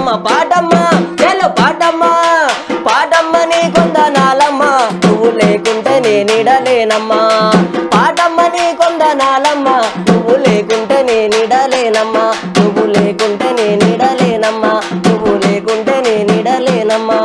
పాడమ్మ పాడమ్మ చెల్లు పాడమ్మ పాడమ్మ నీ కొందనాలమ్మ నువ్వు లేకుంటే నేనిడలేనమ్మా పాడమ్మ నీ కొందనాలమ్మ నువ్వు లేకుంటే నేనిడలేనమ్మా నువ్వు లేకుంటే నేనిడలేనమ్మా నువ్వు లేకుంటే నేనిడలేనమ్మా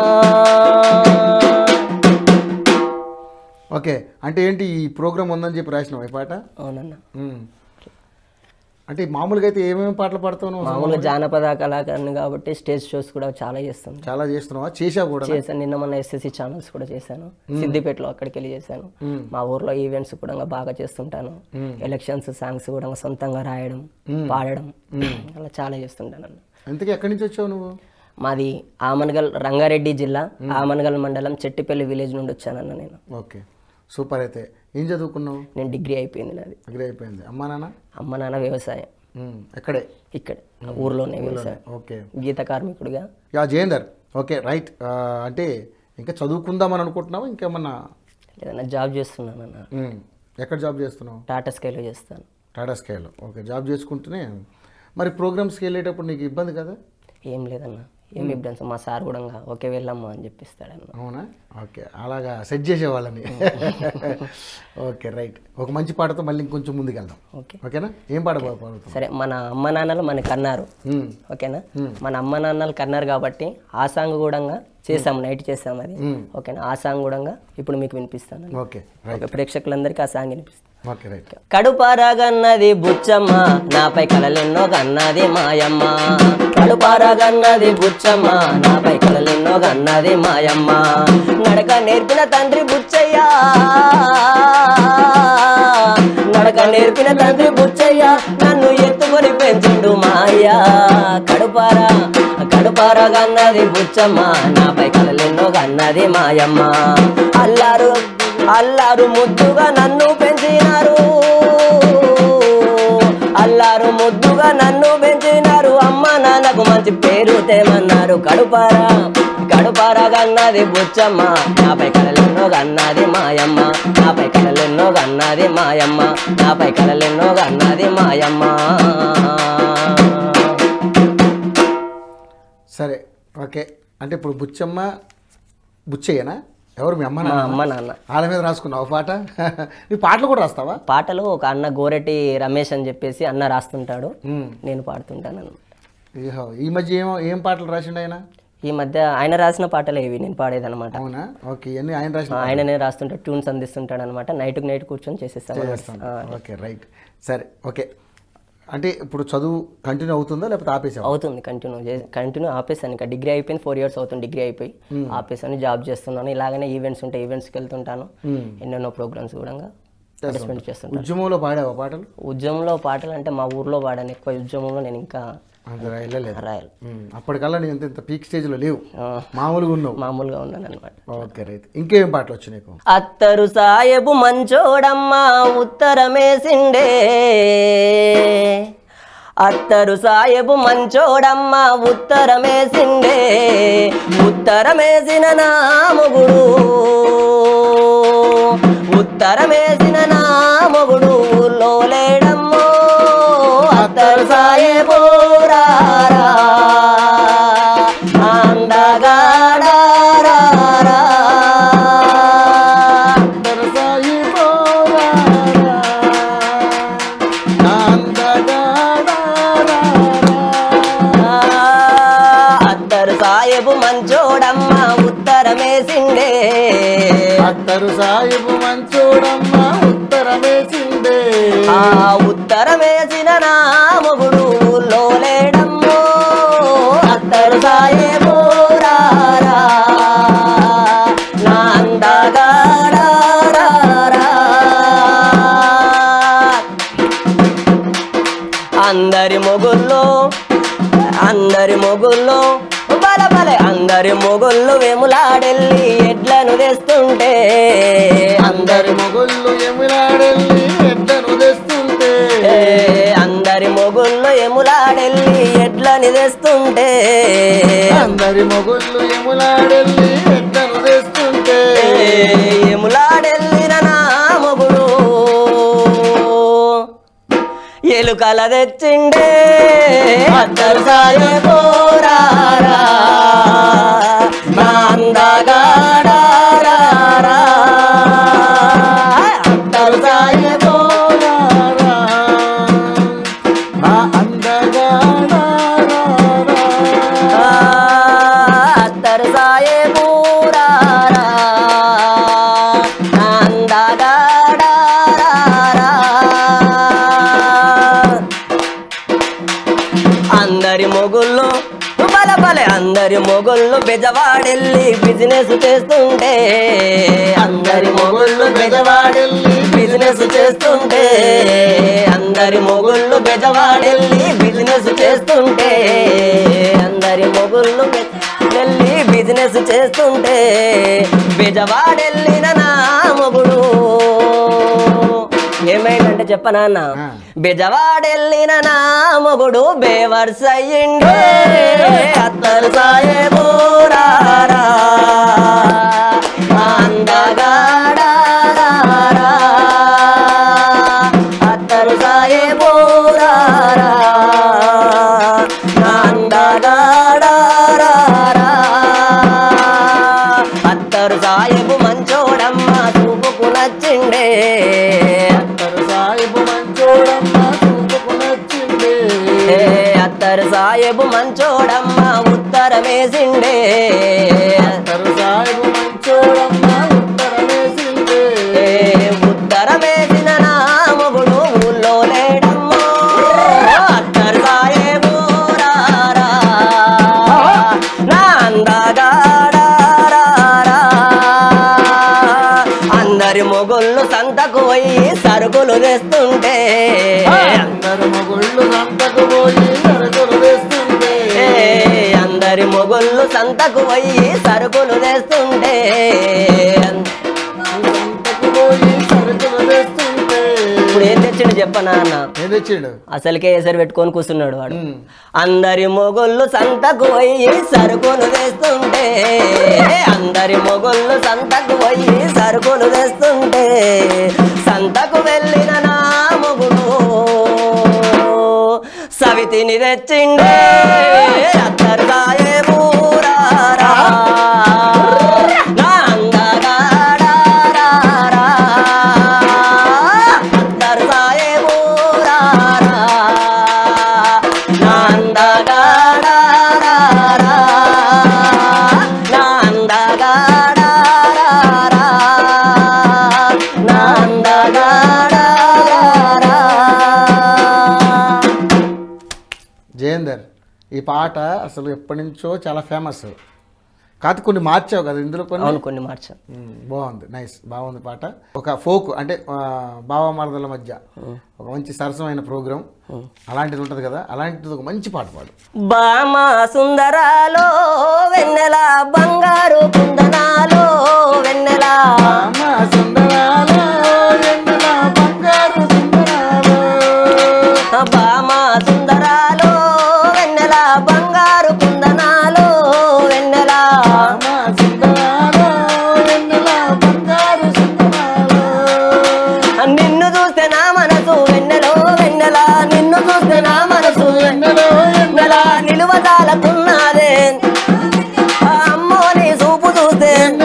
ఓకే అంటే ఏంటి ఈ ప్రోగ్రామ్ ఉందని చెప్పి రాసినావు ఈ పాట అవునన్నా ఉమ్. అంటే మామూలుగా అయితే ఏమేమి పాటలు పాడుతావు నువ్వు? మామూలుగా జానపద కళాకారుని కాబట్టి స్టేజ్ షోస్ కూడా చాలా చేస్తాను చాలా చేస్తున్నావా చేసావు కూడా చేశాను నిన్న మొన్న ఎస్ఎస్సి ఛానల్స్ కూడా చేశాను సిద్దిపేటలో అక్కడికి వెళ్ళి చేశాను మా ఊర్లో ఈవెంట్స్ కూడా బాగా చేస్తుంటాను ఎలక్షన్స్ సాంగ్స్ కూడా సొంతంగా రాయడం పాడడం అలా చాలా చేస్తుంటాను అన్న. ఇంతకీ ఎక్కడి నుంచి వచ్చావు నువ్వు మాది ఆమనగల్ రంగారెడ్డి జిల్లా ఆమనగల్ మండలం చెట్టిపల్లి విలేజ్ నుండి వచ్చానన్న నేను ఓకే సూపర్ అయితే ఏం చదువుకున్నావు నేను డిగ్రీ అయిపోయింది నాది డిగ్రీ అయిపోయింది అమ్మా నాన్న అమ్మ నాన్న వ్యవసాయం ఉమ్. ఎక్కడే ఇక్కడ ఊర్లోనే వ్యవసాయం ఓకే గీత కార్మికుడిగా యా జయేందర్ ఓకే రైట్ ఆ, అంటే ఇంకా చదువుకుందామని అనుకుంటున్నావు ఇంకేమన్నా లేదన్నా జాబ్ చేస్తున్నానన్న ఉమ్. ఎక్కడ జాబ్ చేస్తున్నావు టాటా స్కైలో చేస్తాను టాటా స్కైలో ఓకే జాబ్ చేసుకుంటూనే మరి ప్రోగ్రామ్స్కి వెళ్ళేటప్పుడు నీకు ఇబ్బంది కదా ఏం లేదన్న ఏం ఇబ్బంది మా సార్ కూడా ఓకే వెళ్ళమ్మా అని చెప్పిస్తాడన్న అవునా ఓకే అలాగా సెట్ చేసేవాళ్ళని ఓకే రైట్ ఒక మంచి పాటతో మళ్ళీ ఇంకొంచెం ముందుకు వెళ్దాం ఓకే ఓకేనా ఏం పాట బా- పాడుతాం సరే మన అమ్మ నాన్నలు మనకి అన్నారు ఉమ్. ఓకేనా మన అమ్మ నాన్నలు కన్నారు కాబట్టి ఆ సాంగ్ కూడా చేసాం నైట్ చేసాం అది ఓకేనా ఆ సాంగ్ కూడా ఇప్పుడు మీకు వినిపిస్తాను ఓకే రైట్ ఓకే ప్రేక్షకులందరికీ ఆ సాంగ్ వినిపిస్తాను ఓకే రైట్ కడుపారగన్నది బుచ్చమ్మ నాపై కలలెన్నో గన్నది మాయమ్మ కడుపారగన్నది బుచ్చమ్మ నాపై కలలెన్నో గన్నది మాయమ్మ నడక నేర్పిన తండ్రి బుచ్చయ్య నడక నేర్పిన తండ్రి బుచ్చయ్య నన్ను ఎత్తుకొని పెంచుండు మాయ కడుపారా కడుపారా గన్నది బుచ్చమ్మ నాపై కలలెన్నో గన్నది మాయమ్మ అల్లారు అల్లారు ముద్దుగా నన్ను పెంచినారు అల్లారు ముద్దుగా నన్ను పెంచినారు అమ్మ నాన్నకు మంచి పేరు తేమన్నారు కడుపారా కడుపారా గన్నది బుచ్చమ్మ నాపై కలలెన్నో గన్నది మాయమ్మ నాపై కలలెన్నో గన్నది మాయమ్మ నాపై కలలెన్నో గన్నది మాయమ్మ సరే ఓకే అంటే ఇప్పుడు బుచ్చమ్మ బుచ్చయ్యనా ఎవరు మీ అమ్మ మా నాన్న అమ్మ నాన్న వాళ్ళ మీద రాసుకున్నావు పాట నీ పాటలు కూడా రాస్తావా పాటలు ఒక అన్న గోరెటి రమేష్ అని చెప్పేసి అన్న రాస్తుంటాడు ఉమ్. నేను పాడుతుంటాను అన్నమాట ఏహో, ఈ మధ్య ఏమో ఏం పాటలు రాసిండు ఆయన ఈ మధ్య ఆయన రాసిన పాటలే ఇవి నేను పాడేదన్నమాట అవునా ఓకే ఇవన్నీ ఆయన రాసిన ఆయననే రాస్తుంటే ట్యూన్స్ అందిస్తుంటాడు అనమాట నైట్కి నైట్ కూర్చొని చేసేస్తాను చేస్తాను ఓకే రైట్ సరే ఓకే అంటే ఇప్పుడు చదువు కంటిన్యూ అవుతుందా లేకపోతే ఆపేసావా అవుతుంది కంటిన్యూ కంటిన్యూ ఆపేసాను ఇంకా డిగ్రీ అయిపోయింది ఫోర్ ఇయర్స్ అవుతుంది డిగ్రీ అయిపోయి ఆపేసాను జాబ్ చేస్తున్నాను ఇలాగనే ఈవెంట్స్ ఉంటాయి ఈవెంట్స్కి వెళ్తుంటాను ఎన్నెన్నో ప్రోగ్రామ్స్ కూడా పార్టిసిపేట్ చేస్తుంటాను ఉద్యమంలో పాడావా పాటలు ఉద్యమంలో పాటలు అంటే మా ఊర్లో పాడాను ఎక్కువ ఉద్యమంలో నేను ఇంకా అంత వెళ్ళలేదు రాయాలి ఉమ్, అప్పటికల్లా నేను ఇంత ఇంత పీక్ స్టేజ్లో లేవు ఆ, మామూలుగా ఉన్నావు మామూలుగా ఉన్నాను అనమాట ఓకే రైట్ ఇంకేం పాటలు వచ్చాయి నీకు అత్తరు సాయబు మంచోడమ్మా ఉత్తరమేసిండే అత్తరు సాయబు మంచోడమ్మా ఉత్తరమేసిండే ఉత్తరమేసిన నా మొగుడు ఉత్తరమేసిన నా మొగుడు ఊళ్ళో లేడమ్మో అత్తరు సాయబు రారా అందగాడారా దరసాయి పోరారా, అందగాడారా. అత్తరు సాయబు మంచోడమ్మ ఉత్తరమేసిండే అత్తరు సాయిబు మంచోడమ్మ ఉత్తరమేసిందే ఆ ఉత్తరమేసిన నా మొగుడు ఊళ్ళో లేడమ్మో అత్తరు సాయబు రారా నా అందగాడారా అందరి మొగుల్లో అందరి మొగుల్లో బల బలే అందరి మొగుళ్ళు వెములాడెళ్ళి ఎడ్లను తెస్తుంటే అందరి మొగుళ్ళు ఎమిలాడెళ్ళి ఎడ్డను తెస్తుంటే ఏ, అందరి మొగుళ్ళు ఎములాడెళ్ళి ఎడ్లని తెస్తుంటే అందరి మొగుళ్ళు ఎములాడెళ్ళి ఎడ్డను తెస్తుంటే ఏ, ఎములాడెళ్ళిన నా మొగుడు ఎలుకల తెచ్చిండే అత్తరు సాయ పోరారా మొగుళ్ళు బల బలే అందరి మొగుళ్ళు బెజవాడెళ్ళి బిజినెస్ చేస్తుంటే అందరి మొగుళ్ళు బెజవాడెళ్ళి బిజినెస్ చేస్తుంటే అందరి మొగుళ్ళు బెజవాడెళ్ళి బిజినెస్ చేస్తుంటే అందరి మొగుళ్ళు బె- వెళ్ళి బిజినెస్ చేస్తుంటే బెజవాడెళ్ళిన నా మొగుడు ఏమైందంటే చెప్పనా అన్న ఆ. బెజవాడెళ్ళిన నా మొగుడు బేవర్స్ అయ్యిండే అత్తరు సాయేబు రారా అందగాడారా అత్తరు సాయేబు రారా అందగాడారా అత్తరు సాయేబు మంచోడమ్మ చూపుకు నచ్చిండే అత్తరు సాయిబు మంచోడమ్మ చూపుకు నచ్చింది ఏ అత్తరు సాయేబు మంచోడమ్మ ఉత్తరమేసిండే అత్తరు సాయిబు మంచోడమ్మ ఉత్తరమేసింది ఏ ఉత్తరమేసిన నా మొగుడు ఊళ్ళో లేడమ్మో అత్తరు సాయేబు రారా నా అందగాడారా అందరి మొగుళ్ళు సంతకు పోయి సరుకులు తెస్తుంటే అందరు మొగుళ్ళు సంతకు పోయి సరుకులు వేస్తుంటే ఏ అందరి మొగుళ్ళు సంతకు పోయి సరుకులు తెస్తుంటే సంతకు పోయి సరుకులు వేస్తుంటే ఇప్పుడు ఏం తెచ్చిండు చెప్పనా అన్న ఏం తెచ్చిండు అసలుకే ఎసరు పెట్టుకొని కూర్చున్నాడు వాడు ఉమ్. అందరి మొగుళ్ళు సంతకు పోయి సరుకులు తెస్తుంటే అందరి మొగుళ్ళు సంతకు పోయి సరుకులు తెస్తుంటే సంతకు వెళ్ళిన నా మొగుడు సవితిని తెచ్చిండే అత్తరు కాయే బూరారా నా అందగాడారా అత్తరు కాయే బూరారా నా అందగాడారా నా అందగాడారా నా అందగాడారా జయేందర్ ఈ పాట అసలు ఎప్పటి నుంచో చాలా ఫేమస్ కాదు కొన్ని మార్చావు కదా ఇందులో కొన్ని అవును కొన్ని మార్చాను ఉమ్, బాగుంది నైస్ బాగుంది పాట ఒక ఫోక్ అంటే ఆ, బావమరదల మధ్య ఒక మంచి సరసమైన ప్రోగ్రామ్ అలాంటిది ఉంటుంది కదా అలాంటిది ఒక మంచి పాట పాడు బామ సుందరాలో వెన్నెల బంగారు కుందనాలో వెన్నెల బామ సుందరాలో వెన్నెల బంగారు కుందనాలో వెన్నెల నిన్ను చూస్తే నా మనసు వెన్నెలో వెన్నెల నిన్ను చూస్తే నా మనసు వెన్నెలో వెన్నెల నిలువదాలకున్నదే ఆ అమ్మో నీ చూపు చూస్తే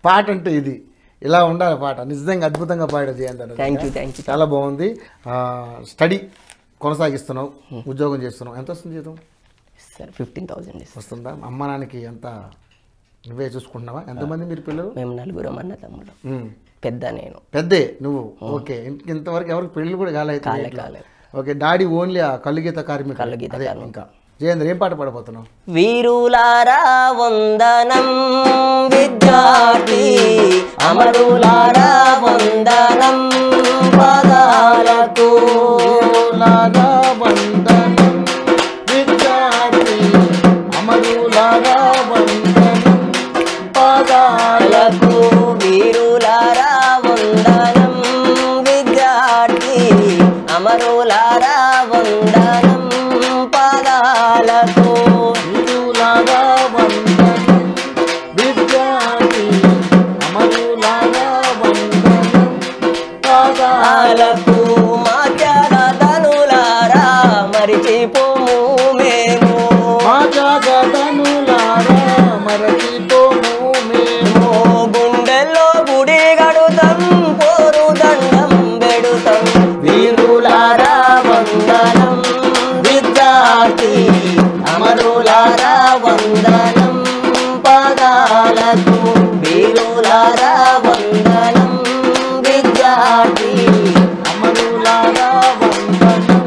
పాట అంటే ఇది ఇలా ఉండాలి పాట నిజంగా అద్భుతంగా పాడారు Jayanth thank you thank you చాలా బాగుంది ఆ, స్టడీ కొనసాగిస్తున్నావు ఉద్యోగం చేస్తున్నావు ఎంత వస్తుంది జీతం సార్ ఫిఫ్టీన్ థౌజండ్ వస్తుందా అమ్మ నాన్నకి ఎంత నువ్వే చూసుకుంటున్నావా ఎంతమంది మీరు పిల్లలు మేము నలుగురం అన్న తమ్ముడు ఉమ్. పెద్ద నేను పెద్దే నువ్వు ఓకే ఇంత- ఇంతవరకు ఎవరికి పెళ్ళి కూడా కాలేదు కాలే కాలే ఓకే డాడీ ఓన్లీ ఆ కళ్ళుగీత కార్మికుడు కళ్ళుగీత అదే కార్మికుడు. ఇంకా జయేంద్ర ఏం పాట పాడబోతున్నావు వీరులారా వందనం విద్యార్థి అమరులారా వందనం పదాలకు లాగా వందనం విద్యార్థి అమరులాగా వందనం పాదాల పాదాలకు వీరులారా వందనం విద్యార్థి అమరులారా వందనం పదాలకు వీరులాగా వందనం విద్యార్థి అమరులాగా వందనం పాదాల పాదాలకు మా త్యాగతనులారా మరిచిపోము మేము మా జాగతనులారా మరచిపోము మేము ఓ గుండెల్లో గుడి గడుతం పోరు దండం బెడుతం వీరులారా వందనం విద్యార్థి అమరులారా వందనం పదాలకు వీరులారా వందనం విద్యార్థి అమరులారా వందనం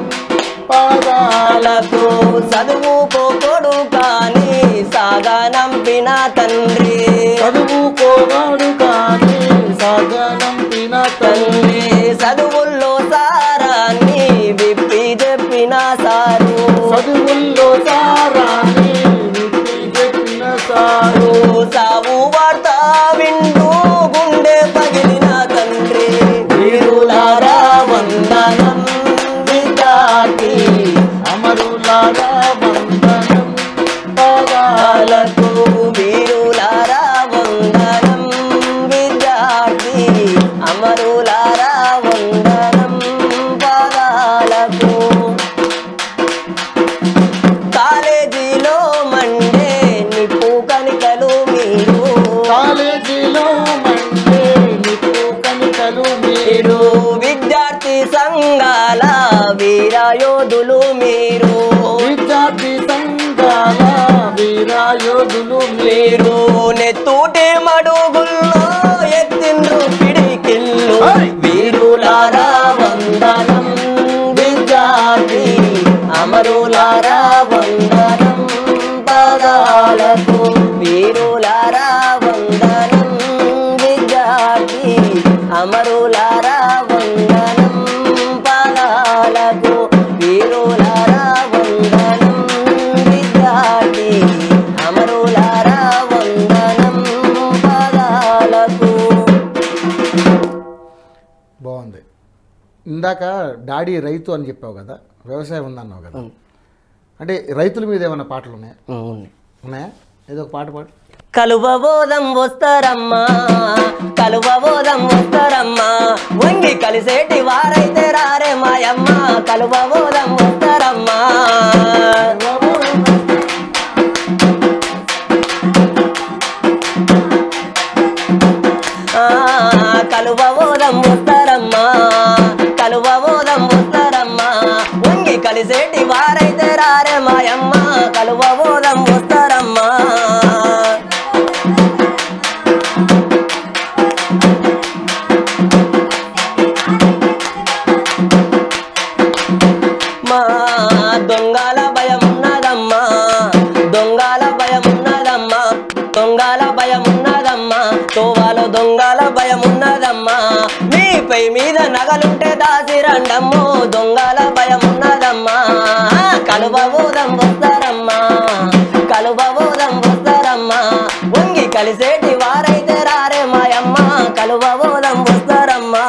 పాదాల పాలకు చదువు పోకొడు కానీ సాగనంపిన తండ్రి చదువుకోవాడు కానీ సాగనంపిన తల్లి తండ్రి చదువుల్లో సారాన్ని విప్పి చెప్పిన సారు చదువుల్లో సారాన్ని విప్పి చెప్పిన సారు సావు వార్త వింటూ గుండె పగిలిన తండ్రి వీరులారా వందనం విద్యార్థి అమరులారా వందనం పాదాల పాలకు వీరులారా వందనం విద్యార్థి అమరులారా వందనం పాదాలకు కాలేజీలో మండే నిప్పు కనికలు మీరు కాలేజీలో మండే నిప్పు కనికలు మీరు మీరు విద్యార్థి సంఘాల వీరయోధులు మీరు విద్యార్థి సంఘాల వీరాయోధులు మీరు నెత్తూటి మడుగుల్లో ఎత్తిండ్రు పిడికిల్లు వీరులారా వందనం విద్యార్థి అమరులారా వందనం పదాలకు వీరులారా వందనం విద్యార్థి అమరులారా వందనం పదాలకు వీరులారా వందనం విద్యార్థి అమరులారా వందనం పదాలకు బాగుంది ఇందాక డాడీ రైతు అని చెప్పావు కదా వ్యవసాయం ఉందన్నావు కదా అంటే రైతుల మీద ఏమైనా పాటలు ఉన్నాయా ఉంది ఉన్నాయా ఏదో ఒక పాట పాడు కలువబోధం వస్తారమ్మా కలువబోధం వస్తారమ్మా వంగి కలిసేటి వారైతే రారే మాయమ్మ కలువబోధం వస్తారమ్మా ఆ, కలువబోధం వస్తారమ్మా కలువబోధం వస్తారమ్మా వంగి కలిసేటి వారైతే రారే మాయమ్మ కలువబోధం వస్తారమ్మా మా దొంగల భయం ఉన్నదమ్మా దొంగల భయం ఉన్నదమ్మా దొంగల భయం ఉన్నదమ్మా తోవాలో దొంగల భయం ఉన్నదమ్మా మీపై మీద నగలుంటే దాసి రండమ్మో దొంగల భయం ఉన్నదమ్మా కలువబోధం వస్తారమ్మా కలువబోధం వస్తారమ్మా వంగి కలిసేటి వారైతే రారే మాయమ్మ కలువబోధం వస్తారమ్మా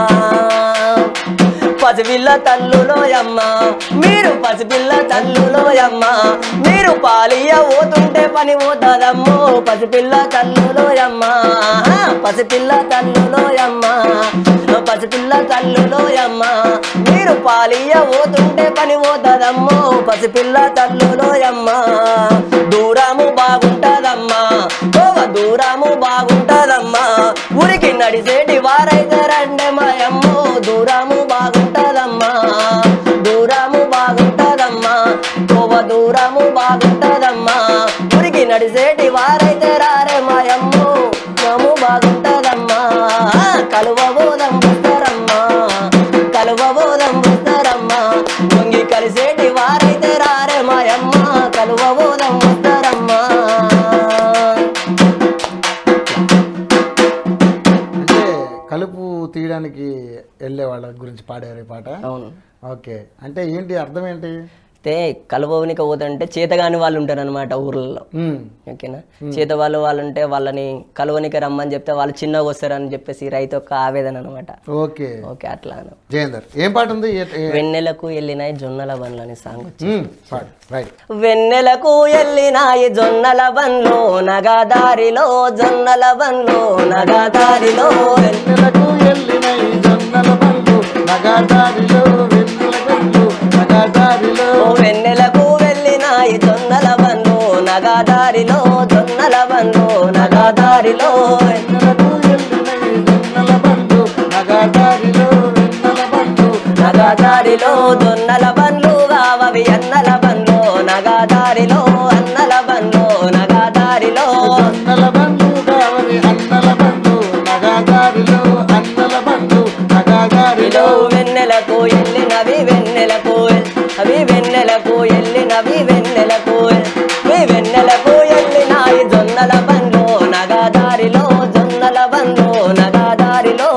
పసిపిల్ల తల్లులోయమ్మ మీరు పసిపిల్ల తల్లులోయమ్మ మీరు పాలియ పోతుంటే పని పోతుందమ్మో పసిపిల్ల తల్లులోయమ్మ పసిపిల్ల తల్లులోయమ్మ పసిపిల్ల తల్లులోయమ్మ మీరు పాలియ పోతుంటే పని పోతుందమ్మో పసిపిల్ల తల్లులోయమ్మ దూరము బాగుంటదమ్మా ఓ దూరము బాగుంటదమ్మా ఊరికి నడిసేటి వారైతే రండే మాయమ్మో దూరము బాగుంటదమ్మా దూరము బాగుంటదమ్మా కోవ దూరము బాగుంటదమ్మా ఊరికి నడిసేటి వారైతే రారే మాయమ్మో నము బాగుంటదమ్మా కలువ బోధం పుస్తరమ్మా కలువ బోధం పుస్తరమ్మా పొంగి కలిసేటి వారైతే రారే మాయమ్మ కలువ బోధం పుస్తరమ్మా అంటే కలుపు తీయడానికి వెళ్ళే వాళ్ళ గురించి పాడారు ఈ పాట అవును ఓకే అంటే ఏంటి అర్థం ఏంటి అయితే కలువనికి పోతుంటే చేతగాని వాళ్ళు ఉంటారు అనమాట ఊర్లలో ఉమ్, ఓకేనా చేత వాళ్ళు వాళ్ళు ఉంటే వాళ్ళని కలువనికి రమ్మని చెప్తే వాళ్ళు చిన్నగా వస్తారని చెప్పేసి రైతు యొక్క ఆవేదన అనమాట ఓకే ఓకే అట్లా అను. జయేందర్ ఏం పాట ఉంది ఏ- ఏ- వెన్నెలకు వెళ్ళినాయి జొన్నల బండ్లు అనే సాంగ్ వచ్చింది ఉమ్, పాడు రైట్ వెన్నెలకు ఎల్లినాయి జొన్నల బండ్లు నగాదారిలో జొన్నల బండ్లు నగాదారిలో వెన్నెలకు వెళ్ళిన ఈ జొన్నల బండ్లు నగాదారిలో వెన్నెల బండ్లు నగాదారిలో ఓ వెన్నెలకు వెళ్ళినాయి జొన్నల బండ్లు నగాదారిలో జొన్నల బండ్లు నగాదారిలో వెన్నెలకు వెళ్ళిన ఈ జొన్నల బండ్లు నగాదారిలో వెన్నెల బండ్లు నగాదారిలో జొన్నల బండ్లు కావవి అన్నల బండ్లు నగాదారిలో అన్నల బండ్లు నగాదారిలో అన్నల బండ్లు కావలి అన్నల బండ్లు నగాదారిలో అన్నల బండ్లు నగాదారిలో ఇలో వెన్నెలకు ఎల్లినవి వెన్నెలకు ఎల్- అవి వెన్నెలకు ఎల్లినవి వెన్నెలకు ఎల్- ఈ వెన్నెలకు ఎల్లినాయి జొన్నల బండ్లు నగాదారిలో జొన్నల బండ్లు నగాదారిలో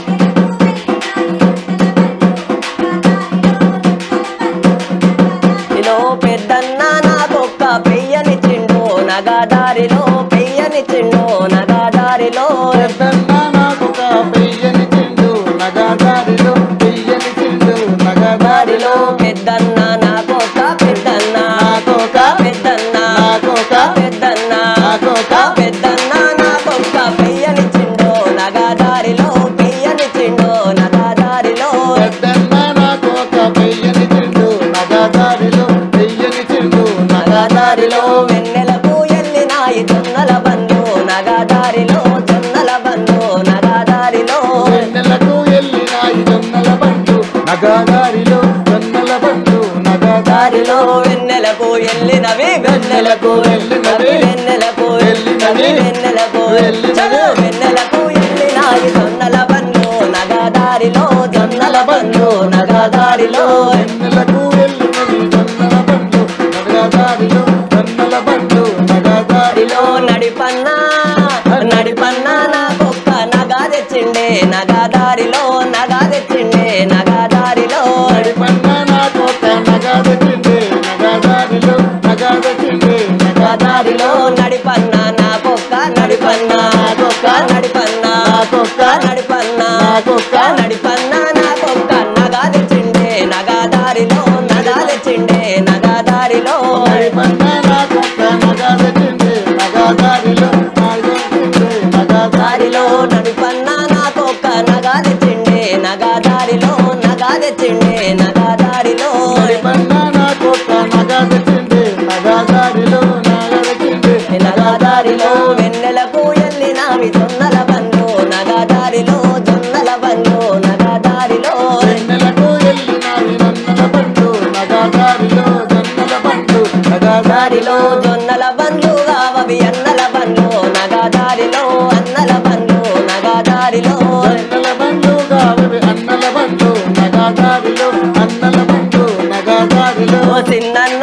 ఇలో పెద్దన్న నాకొక్క పెయ్యని చిండు నగాదారిలో పెయ్యని చిండు నగాదారిలో పెద్దన్న నాకొక పెయ్యని చిండు నగాదారిలో పెయ్యని చిండు నగాదారిలో దారిలో పెద్దన్న నాకొక పెద్దన్న నాకొక పెద్దన్న నాకొక పెద్దన్న నాకొక పెద్దన్న నాకొక పెయ్యని చిండు నగాదారిలో పెయ్యని చిండు నగాదారిలో పెద్దన్న నాకొక పెయ్యని చిండు నగాదారిలో పెయ్యని చిండు నగాదారిలో నగాదారిలో వెన్నెలకు ఎల్లినాయి జొన్నల బండ్లు నగాదారిలో జొన్నల బండ్లు నగాదారిలో వెన్నెలకు వెళ్ళిన ఈ జొన్నల బండ్లు నగాదారిలో జొన్నల బండ్లు నగాదారిలో దారిలో వెన్నెలకు ఎల్లినవి వెన్నెలకు వెళ్ళినవి వెన్నెలకు వెళ్ళినవి వెన్నెలకు వెళ్ళినవి చలో వెన్నెలకు ఎల్లినాయి జొన్నల బండ్లు నగాదారిలో జొన్నల బండ్లు నగాదారిలో వెన్నెలకు వెళ్ళినవి జొన్నల బండ్లు నగాదారిలో జొన్నల బండ్లు నగాదారిలో దారిలో నడిపన్నా నడిపన్నా నాకొక్క నగా తెచ్చిండే నగాదారిలో నగా తెచ్చిండే నగాదారిలో నడిపన్న నాకొక నగాదచిండే నగాదారిలో నగాదచిండే నగాదారిలో నడిపన్నా నాకొక్క నడిపన్నా నాకొక్క నడిపన్నా నాకొక్క నడిపన్నా నాకొక్క నడిపన్నా నాకొక్క నగా తెచ్చిండే నగాదారిలో నగా తెచ్చిండే నగాదారిలో నడిపన్న నాకొక నగాదచిండే నగాదారిలో నగాదచిండే నగాదారిలో దారిలో నడిపన్నా నాకొక్క నగా తెచ్చిండే నగాదారిలో నగా తెచ్చిండే నగాదారిలో నడిపన్న నాకొక నగాదచిండే నగాదారిలో నగాదచిండే నగాదారిలో వెన్నెలకు ఎల్లినావి జొన్నల బండ్లు నగాదారిలో జొన్నల బండ్లు నగాదారిలో వెన్నెలకు వెళ్ళినవి నన్నల బండ్లు నగాదారిలో జొన్నల బండ్లు నగాదారిలో దారిలో జొన్నల బండ్లు కావవి అన్నల బండ్లు నగాదారిలో అన్నల బండ్లు నగాదారిలో అన్నల బండ్లు కావవి అన్నల బండ్లు నగాదారిలో అన్నల బండ్లు నగాదారిలో ఓ చిన్నన్న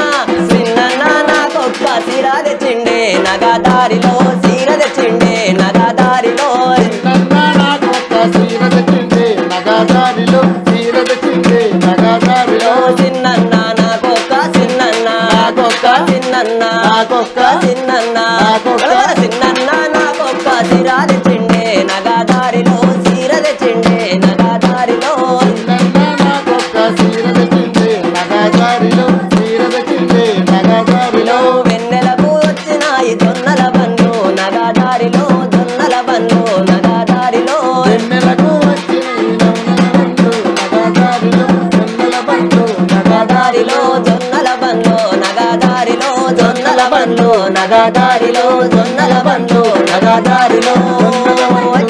చిన్నన్న నాకొక్క సీర తెచ్చిండే నగాదారిలో సీర తెచ్చిండే నగాదారిలో నన్న నాకొక్క సీర తెచ్చింది నగాదారిలో సీర తెచ్చింది నగాదారిలో ఓ చిన్నన్న నాకొక్క చిన్నన్న నాకొక్క చిన్నన్న నాకొక్క చిన్నన్న నాకొక్క చిన్నన్న నాకొక్క సీర తెచ్చిండే నగాదారిలో సీర తెచ్చిండే నగాదారిలో నన్న నాకొక్క సీర తెచ్చింది నగాదారిలో సీర తెచ్చింది నగాదారిలో వెన్నెలకు వచ్చినాయి జొన్నల బండ్లు నగాదారిలో జొన్నల బండ్లు నగాదారిలో వెన్నెలకు వచ్చిన ఈ నవనల బండ్లు నగాదారిలో జొన్నల బండ్లు నగాదారిలో జొన్నల బండ్లు నగాదారిలో జొన్నల బండ్లు నగాదారిలో జొన్నల బండ్లు నగాదారిలో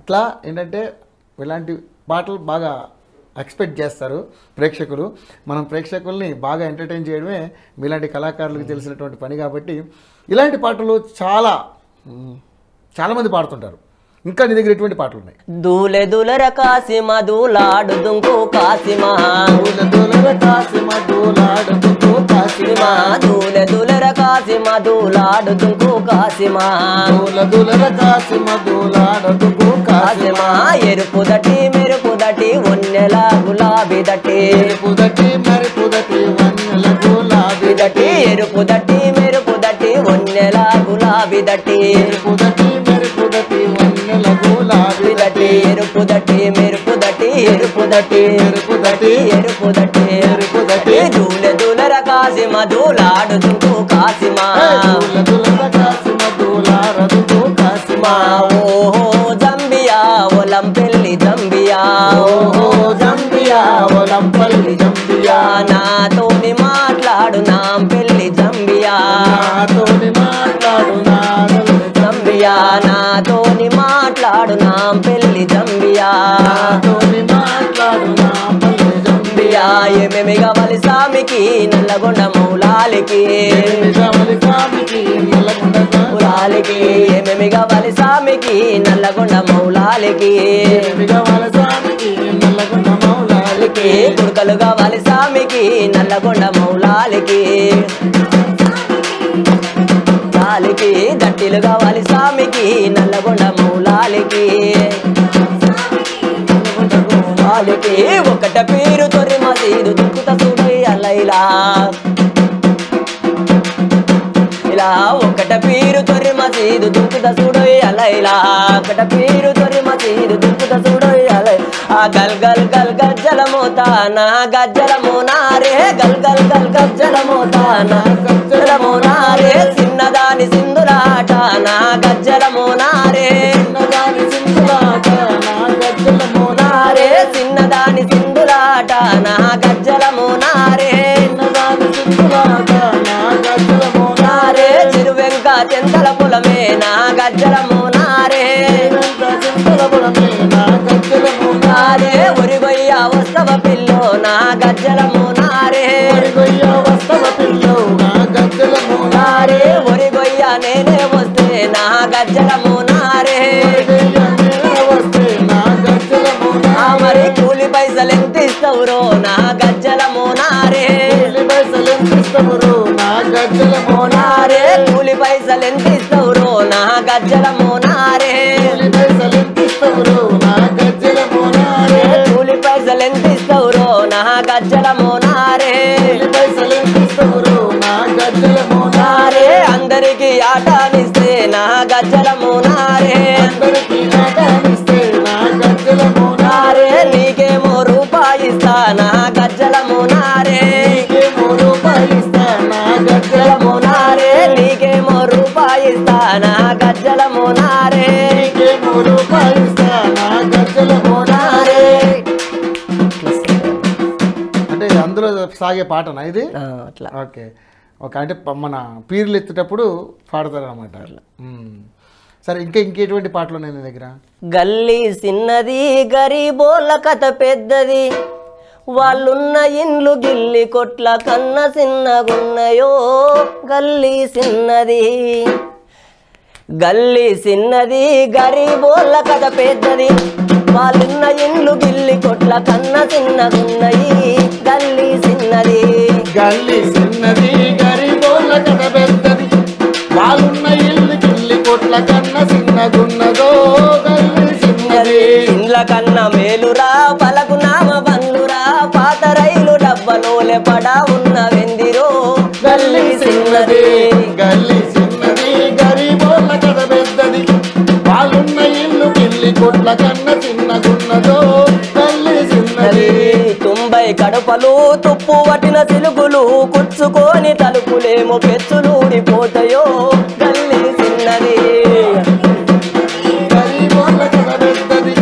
ఇట్లా ఏంటంటే ఇలాంటి పాటలు బాగా ఎక్స్పెక్ట్ చేస్తారు ప్రేక్షకులు మనం ప్రేక్షకుల్ని బాగా ఎంటర్టైన్ చేయడమే మీలాంటి కళాకారులకు తెలిసినటువంటి పని కాబట్టి ఇలాంటి పాటలు చాలా మ్, చాలామంది పాడుతుంటారు ఇంకా నీ దగ్గర ఎటువంటి పాటలు ఉన్నాయి దూలె దులర కాసిమ దూలాడు దుంకు కాసిమ దూల దూలర కాసిమ దూలాడుతూ కాసిమ. కాసిమ దూలె దులర కాసిమ దూలాడు దుంకు కాసిమ దూల దూలర కాసిమ దూలాడుతూ కాసిమ. కాసిమ ఎరుపు దటి మెరుపు దటి ఒన్నెల గులాబీ దటి ఎరుపు దటి మరుపు దటి వన్నెల గులాబీ దటి ఎరుపు దటి మెరుపు దటి ఒన్నెల గులాబీ దటి ఎరుపు దటి మెరుపు దటి వన్నెల గులాబీ దటి ఎరుపు దటి మెరుపు దటి ఎరుపు దటి ఎరుపు దటి ఎరుపు దటి ఎరుపు దటి దూలె దులర కాసిమ దూలాడు దుంకు కాసిమ దూల దూలర కాసిమ దూలాడుతూ కాసిమ. మా ఓహో జంబియా ఒలం పెళ్లి జంబియా ఓహో జంబియా ఒలంపల్లి జంబియా నాతోని మాట్లాడు నా పెళ్లి జంబియా నాతోని మాట్లాడు నా జంబియా నాతోని మాట్లాడు నా పెళ్లి జంబియా నాతోని మాట్లాడు నా పల్లె జంబియా జంబియా ఏమేమి కావాలి సామికి నల్లగొండ మూలాలికి నిజామలి స్వామికి నల్లగొండగా మూలాలికి ఏమేమి కావాలి సామికి నల్లగొండ మౌలాలికి మిగవాల స్వామికి నల్లగొండ మౌలాలికి మౌలాలికి కుడుకలు కావాలి సామికి నల్లగొండ మౌలాలికి లాలికి దట్టిలు కావాలి సామికి నల్లగొండ మౌలాలికి మౌలాలికి ఒకట పేరు తొరి మసీదు దుక్కుత చూడు అలైలా ఇలా ఒకట పీరు తొరి మసీదు దుక్కుత చూడు అలైలా ఒకట పీరు తొరి మసీదు దుక్కుత చూడు అలై ఆ గల్ గల్ గల్ గజ్జల మోతానా గజ్జల మోనారే గల్ గల్ గల్ గజ్జల మోతానా గజ్జల మోనారే చిన్నదాని సింధురాట నా గజ్జల మోనారే చిన్నదాని సింధులాట నా గజ్జల మోనారే చిన్నదాని సింధురాట నా గజ్జల మోనారే చిన్నదాని సింధులాట నా గజ్జల మోనారే చిరువెంక చెంతల పొలమే నా గజ్జల మోనారే చింతలపురమే నా గజ్జల నారే ఒరిగొయ్య వస్తవ పిల్లో నా గజ్జల మోనారే గొయ్య వస్తవ పిల్లో నా గజ్జల నారే ఒరిగొయ్య నేనే వస్తే నా గజ్జల మోనారే వస్తే నా గజ్జల ఆ మరి కూలి పైసలు ఎంత ఇస్తావురో నా గజ్జల మోనారే పైసలు ఇస్తమురు నా గజ్జల మోనారే కూలి పైసలు ఎంత ఇస్తావురో నా గజ్జల మోనారే పైసలు ఇస్తమురు నా గజ్జల మోనారే కూలి పైసలు ఎంత ఇస్తావురో నా గజ్జల మోనారే పైసలు ఇస్తమురు నా గజ్జల మోనారే నారే అందరికి ఆటానిస్తే నా గజ్జల మోనారే అందరికీ నాటానిస్తే నా గజ్జల మోనారే నారే నీకేమో రూపాయిస్తా నా గజ్జల మోనారే నీకేమో రూపాయిస్తా నా గజ్జల గజ్జల మోనారే నీకేమో రూపాయిస్తా నా గజ్జల మోనారే నీకేమో రూపాయిస్తా నా గజ్జల మోనారే అంటే అందులో సాగే పాటనా ఇది ఆ, అట్లా ఓకే ఓకే అంటే ప- మన పీర్లు ఎత్తేటప్పుడు పాడతారు అనమాట సరే ఇంకా ఇంకెటువంటి పాటలు ఉన్నాయి నీ దగ్గర గల్లీ చిన్నది గరీబోళ్ళ కథ పెద్దది వాళ్ళున్న ఇండ్లు గిల్లి కొట్ల కన్న చిన్నగున్నయో గల్లీ చిన్నది గల్లీ చిన్నది గరీబోళ్ళ కథ పెద్దది వాళ్ళున్న ఇండ్లు గిల్లి కొట్ల కన్న చిన్నగున్నయి గల్లీ చిన్నది గల్లి చిన్నది గరిబోళ్ళ కథ పెద్దది వాళ్ళున్న ఇల్లు గిల్లి కొట్ల కన్న చిన్నగున్నదో గల్లి చిన్నది ఇండ్ల కన్నా మేలురా పలకు నామ బంధురా పాత రైలు డబ్బలోలే పడా ఉన్న వెందిరో గల్లి చిన్నది గల్లి చిన్నది గరిబోళ్ళ కథ పెద్దది వాళ్ళున్న ఇల్లు గిల్లి కొట్ల కన్న చిన్నగున్నదో గల్లి చిన్నది తొంభై కడపలు తుప్పు పట్టిన సిలుగులు కుచ్చుకొని తలుపులేమో పెచ్చులూడిపోతాయో గల్లి చిన్నది గరిబోళ్ళ కథ పెద్దది